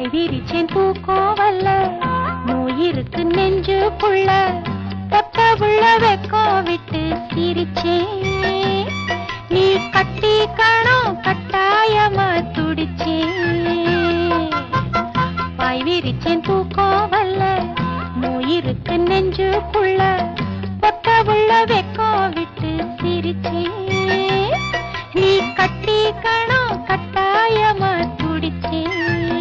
விரிச்சேன் பூக்கோவல்ல நோயிருக்கு நெஞ்சுக்குள்ள தொட்ட உள்ள வெக்கம் விட்டு சிரிச்சேன் நீ கட்டி கணம் கட்டாயமா துடிச்சேன் வாய் விரிச்சேன் பூக்கோவல்ல நோயிருக்கு நெஞ்சுக்குள்ள தொட்ட உள்ள வெக்கம் விட்டு சிரிச்சேன் நீ கட்டி கணம் கட்டாயமா துடிச்சேன்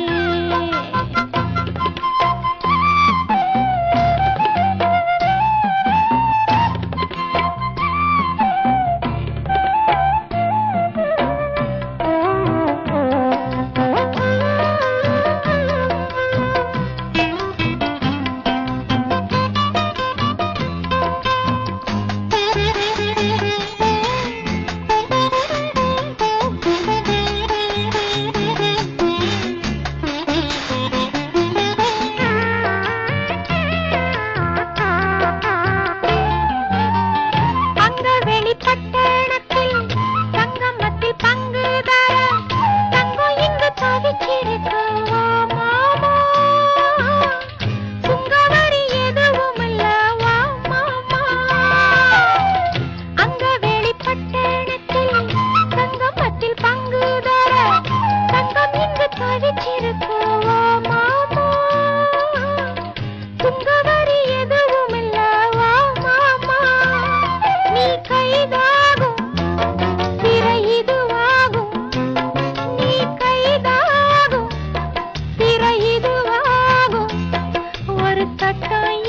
அங்க வெளிப்பட்டணத்தில் சங்கமத்தில் பங்குதார தங்கம் இங்கு தவிச்சிருக்கு வா மாமா சுங்கவரி எதுவும் இல்ல வா மாமா அங்க வெளிப்பட்டணத்தில் சங்கமத்தில் பங்குதார தங்கம் இங்கு தவிச்சிருக்கு வா மாமா சுங்கவரி எதுவும் இல்ல வா மாமா நீ கைதாகும் சிறை இதுவாகும் நீ கைதாகும் சிறை இதுவாகும் ஒரு சட்டம்